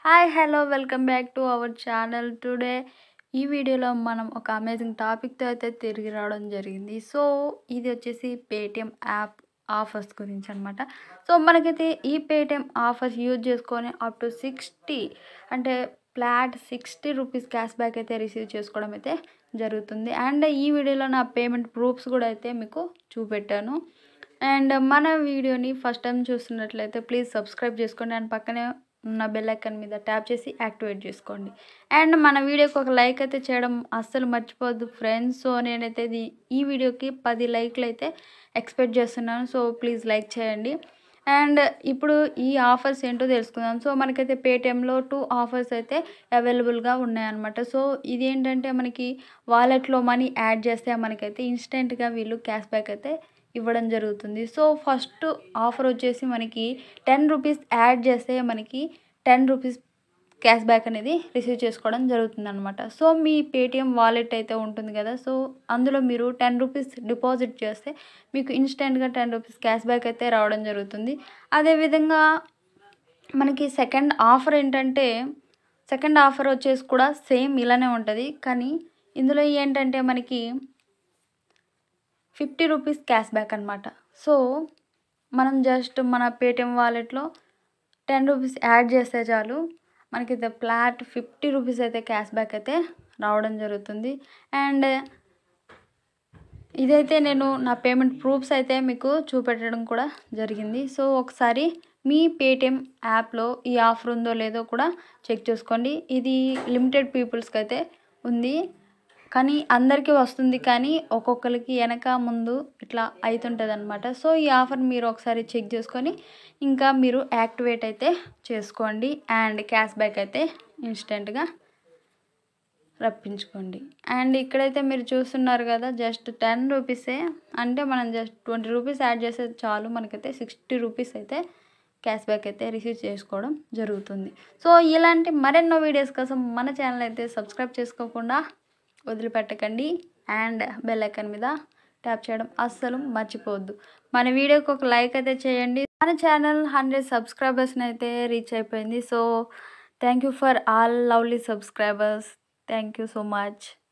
hi hello welcome back to our channel today ఈ వీడియోలో మనం ఒక అమేజింగ్ టాపిక్తో అయితే తిరిగి రావడం జరిగింది సో ఇది వచ్చేసి పేటిఎం యాప్ ఆఫర్స్ గురించి అనమాట సో మనకైతే ఈ పేటిఎం ఆఫర్స్ యూజ్ చేసుకొని అప్ టు సిక్స్టీ అంటే flat sixty rupees cash back అయితే రిసీవ్ చేసుకోవడం అయితే జరుగుతుంది అండ్ ఈ వీడియోలో నా పేమెంట్ ప్రూఫ్స్ కూడా అయితే మీకు చూపెట్టాను అండ్ మన వీడియోని ఫస్ట్ టైం చూస్తున్నట్లయితే ప్లీజ్ సబ్స్క్రైబ్ చేసుకోండి అండ్ పక్కనే ఉన్న బెల్ ఐకాన్ మీద ట్యాప్ చేసి యాక్టివేట్ చేసుకోండి అండ్ మన వీడియోకి ఒక లైక్ అయితే చేయడం అస్సలు మర్చిపోవద్దు ఫ్రెండ్స్ సో నేనైతే ఇది ఈ వీడియోకి పది లైక్లు అయితే ఎక్స్పెక్ట్ చేస్తున్నాను సో ప్లీజ్ లైక్ చేయండి అండ్ ఇప్పుడు ఈ ఆఫర్స్ ఏంటో తెలుసుకుందాం సో మనకైతే పేటిఎంలో టూ ఆఫర్స్ అయితే అవైలబుల్గా ఉన్నాయన్నమాట సో ఇది ఏంటంటే మనకి వాలెట్లో మనీ యాడ్ చేస్తే మనకైతే ఇన్స్టెంట్గా వీళ్ళు క్యాష్ బ్యాక్ అయితే ఇవ్వడం జరుగుతుంది సో ఫస్ట్ ఆఫర్ వచ్చేసి మనకి టెన్ రూపీస్ యాడ్ చేస్తే మనకి టెన్ రూపీస్ క్యాష్ బ్యాక్ అనేది రిసీవ్ చేసుకోవడం జరుగుతుంది అనమాట సో మీ పేటిఎం వాలెట్ అయితే ఉంటుంది కదా సో అందులో మీరు టెన్ రూపీస్ డిపాజిట్ చేస్తే మీకు ఇన్స్టెంట్గా టెన్ రూపీస్ క్యాష్ బ్యాక్ అయితే రావడం జరుగుతుంది అదేవిధంగా మనకి సెకండ్ ఆఫర్ ఏంటంటే సెకండ్ ఆఫర్ వచ్చేసి కూడా సేమ్ ఇలానే ఉంటుంది కానీ ఇందులో ఏంటంటే మనకి ఫిఫ్టీ రూపీస్ క్యాష్ బ్యాక్ అనమాట సో మనం జస్ట్ మన పేటిఎం వాలెట్లో టెన్ రూపీస్ యాడ్ చేస్తే చాలు మనకి ఫ్లాట్ ఫిఫ్టీ రూపీస్ అయితే క్యాష్ బ్యాక్ అయితే రావడం జరుగుతుంది అండ్ ఇదైతే నేను నా పేమెంట్ ప్రూఫ్స్ అయితే మీకు చూపెట్టడం కూడా జరిగింది సో ఒకసారి మీ పేటిఎం యాప్లో ఈ ఆఫర్ ఉందో లేదో కూడా చెక్ చేసుకోండి ఇది లిమిటెడ్ పీపుల్స్కి అయితే ఉంది కానీ అందరికీ వస్తుంది కానీ ఒక్కొక్కరికి వెనక ముందు ఇట్లా అవుతుంటుంది అనమాట సో ఈ ఆఫర్ మీరు ఒకసారి చెక్ చేసుకొని ఇంకా మీరు యాక్టివేట్ అయితే చేసుకోండి అండ్ క్యాష్ బ్యాక్ అయితే ఇన్స్టెంట్గా రప్పించుకోండి అండ్ ఇక్కడైతే మీరు చూస్తున్నారు కదా జస్ట్ టెన్ రూపీసే అంటే మనం జస్ట్ ట్వంటీ రూపీస్ యాడ్ చేస్తే చాలు మనకైతే సిక్స్టీ రూపీస్ అయితే క్యాష్ బ్యాక్ అయితే రిసీవ్ చేసుకోవడం జరుగుతుంది సో ఇలాంటి మరెన్నో వీడియోస్ కోసం మన ఛానల్ అయితే సబ్స్క్రైబ్ చేసుకోకుండా వదిలిపెట్టకండి అండ్ బెల్ ఐకాన్ మీద ట్యాప్ చేయడం అస్సలు మర్చిపోవద్దు మన వీడియోకి ఒక లైక్ అయితే చేయండి మన ఛానల్ హండ్రెడ్ సబ్స్క్రైబర్స్ని అయితే రీచ్ అయిపోయింది so thank you for all lovely subscribers thank you so much